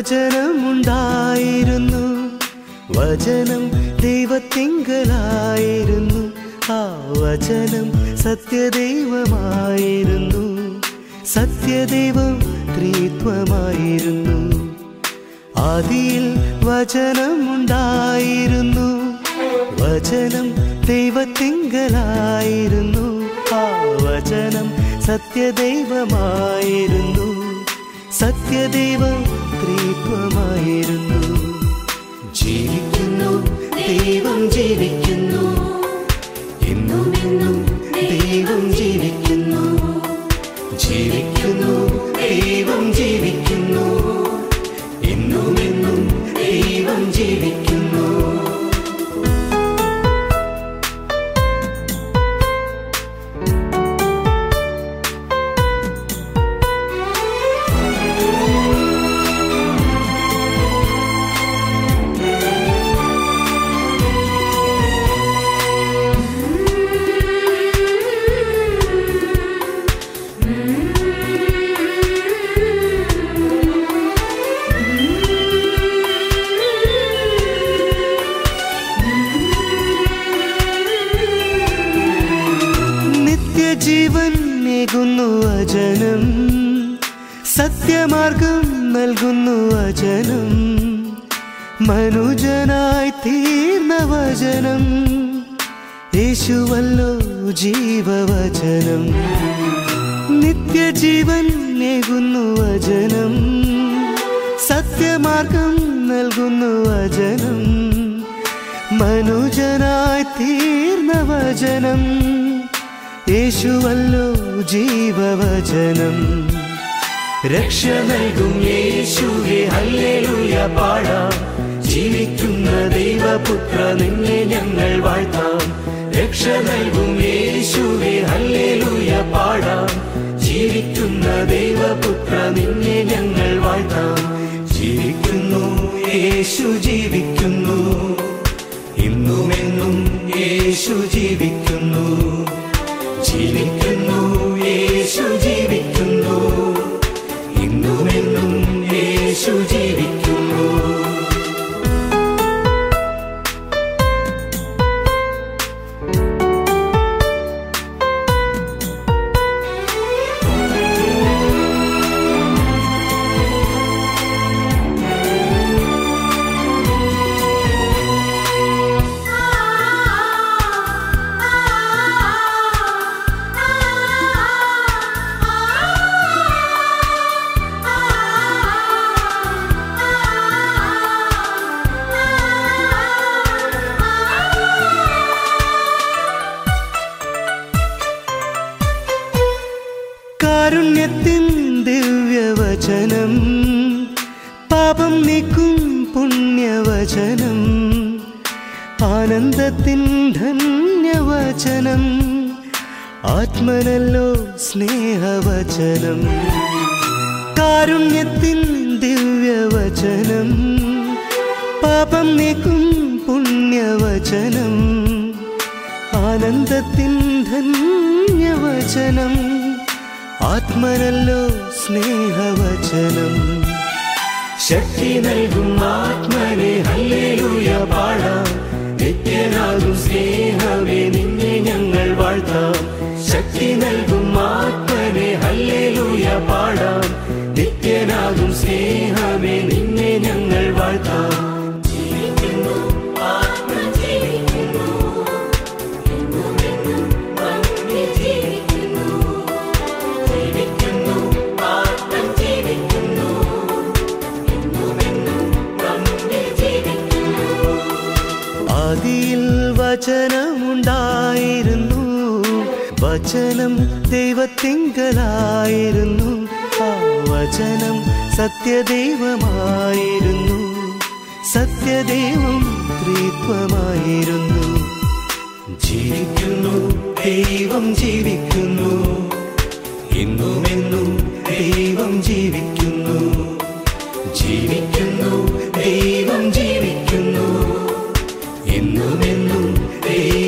വചനമുണ്ടായിരുന്നു വചനം ദൈവത്തിങ്കലായിരുന്നു ആ വചനം സത്യദൈവമായിരുന്നു സത്യദൈവം ത്രിത്വമായിരുന്നു ആദിയിൽ വചനമുണ്ടായിരുന്നു വചനം ദൈവത്തിങ്കലായിരുന്നു ആ വചനം സത്യദൈവമായിരുന്നു സത്യദൈവം ത്രിത്വമായിരുന്നു ജീവിക്കുന്നു ദൈവം ജീവിക്കുന്നു എന്നും എന്നും ദൈവം ജീവിക്കുന്നു ജീവിക്കുന്നു ദൈവം ജീവിക്കുന്നു എന്നും എന്നും ദൈവം ജീവിക്കുന്നു നിത്യജീവൻ നേകുന്നു വചനം സത്യമാർഗം നൽകുന്നു വചനം മനുജനായി തീർന്ന വചനം യേശുവല്ലോ ജീവവചനം നിത്യജീവൻ നേകുന്നു വചനം സത്യമാർഗം നൽകുന്നു വചനം മനുജനായി തീർന്ന വചനം യേശുവല്ലോ ജീവവചനം രക്ഷ നൽകും യേശുവെ ഹല്ലേലൂയ പാടാം ജീവിക്കുന്ന ദൈവപുത്ര നിന്നെ ഞങ്ങൾ വാഴ്ത്താം രക്ഷ നൽകും യേശുവെ ഹല്ലേലൂയ പാടാം ജീവിക്കുന്ന ദൈവപുത്ര നിന്നെ ഞങ്ങൾ വാഴ്ത്താം ജീവിക്കുന്നു യേശു ജീവിക്കുന്നു ഇന്നുമെന്നും യേശു ജീവിക്കുന്നു ജീവിക്കുന്നു യേശു ജീവിക്കുന്നു ഇന്നുമെന്നും യേശു ജീവിക്കുന്നു കാരുണ്യത്തിൻ ദിവ്യവചനം പാപം നീക്കും പുണ്യവചനം ആനന്ദത്തിൻ ധന്യവചനം ആത്മനല്ലോ സ്നേഹവചനം കാരുണ്യത്തിൻ ദിവ്യവചനം പാപം നീക്കും പുണ്യവചനം ആനന്ദത്തിൻ ധന്യവചനം ആത്മനല്ലോ സ്നേഹവചനം ശക്തി നൽകും ആത്മനെ ഹല്ലേലൂയ പാടാം നിത്യനാകും സ്നേഹമേ നിന്നെ ഞങ്ങൾ വാഴ്ത്താം ശക്തി നൽകും ആത്മനെ ഹല്ലേലൂയ പാടാം നിത്യനാകും സ്നേഹമേ നിന്നെ ഞങ്ങൾ വാഴ്ത്താം ജീവിക്കുന്നു ആത്മ ജീവിക്കുന്നു എന്നുമെന്നും അങ്ങ് ജീവിക്കുന്നു ജീവിക്കുന്നു ആത്മ ജീവിക്കുന്നു എന്നുമെന്നും അങ്ങ് ജീവിക്കുന്നു ആദിയിൽ വചനമുണ്ടായിരുന്നു വചനം ദൈവത്തിങ്കലായിരുന്നു ആ വചനം സത്യദൈവമായിരുന്നു സത്യദൈവം ത്രിത്വമായിരുന്നു ജീവിക്കുന്നു ദൈവം ജീവിക്കുന്നു ഇന്നുമെന്നും ദൈവം ജീവിക്കുന്നു ജീവിക്കുന്നു ദൈവം ജീവിക്കുന്നു എന്നുമെന്നും ദൈവം